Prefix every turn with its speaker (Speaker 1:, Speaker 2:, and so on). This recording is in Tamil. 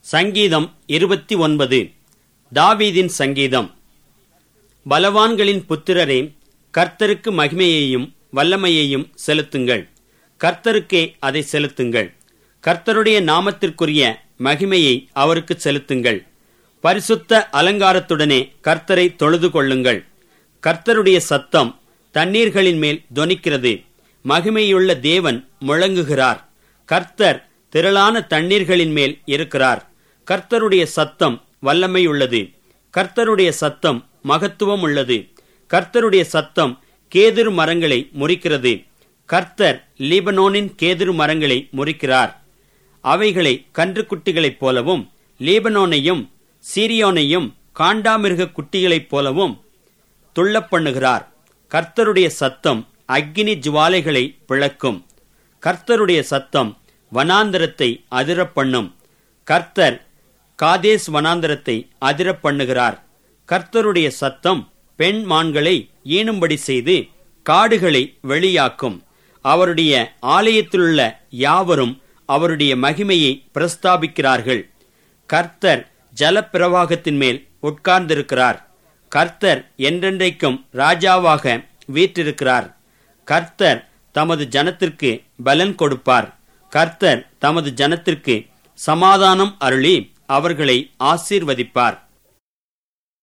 Speaker 1: சங்கீதம் இருபத்தி ஒன்பது தாவீதின் சங்கீதம் பலவான்களின் புத்திரரே கர்த்தருக்கு மகிமையையும் வல்லமையையும் செலுத்துங்கள் கர்த்தருக்கே அதை செலுத்துங்கள் கர்த்தருடைய நாமத்திற்குரிய மகிமையை அவருக்கு செலுத்துங்கள் பரிசுத்த அலங்காரத்துடனே கர்த்தரை தொழுது கொள்ளுங்கள் கர்த்தருடைய சத்தம் தண்ணீர்களின் மேல் தொனிக்கிறது மகிமையுள்ள தேவன் முழங்குகிறார் கர்த்தர் திரளான தண்ணீர்களின் மேல் இருக்கிறார் கர்த்தருடைய சத்தம் வல்லமையுள்ளது கர்த்தருடைய சத்தம் மகத்துவம் உள்ளது கர்த்தருடைய சத்தம் கேதுரு மரங்களை முறிக்கிறது கர்த்தர் லீபனோனின் கேதுரு மரங்களை முறிக்கிறார் அவைகளை கன்றுக்குட்டிகளைப் போலவும் லீபனோனையும் சீரியோனையும் காண்டாமிருக குட்டிகளைப் போலவும் துள்ளப் பண்ணுகிறார் கர்த்தருடைய சத்தம் அக்கினி ஜுவாலைகளை பிளக்கும் கர்த்தருடைய சத்தம் வனாந்தரத்தை அதிரப் பண்ணும் கர்த்தர் காதேஸ் வனாந்தரத்தை அதிரப் பண்ணுகிறார் கர்த்தருடைய சத்தம் பெண் மான்களை ஈனும்படி செய்து காடுகளை வெளியாக்கும் அவருடைய ஆலயத்திலுள்ள யாவரும் அவருடைய மகிமையை பிரஸ்தாபிக்கிறார்கள் கர்த்தர் ஜலப்பிரவாகத்தின் மேல் உட்கார்ந்திருக்கிறார் கர்த்தர் என்றென்றைக்கும் ராஜாவாக வீற்றிருக்கிறார் கர்த்தர் தமது ஜனத்திற்கு பலன் கொடுப்பார் கர்த்தர் தமது ஜனத்திற்கு சமாதானம் அருளி அவர்களை ஆசீர்வதிப்பார்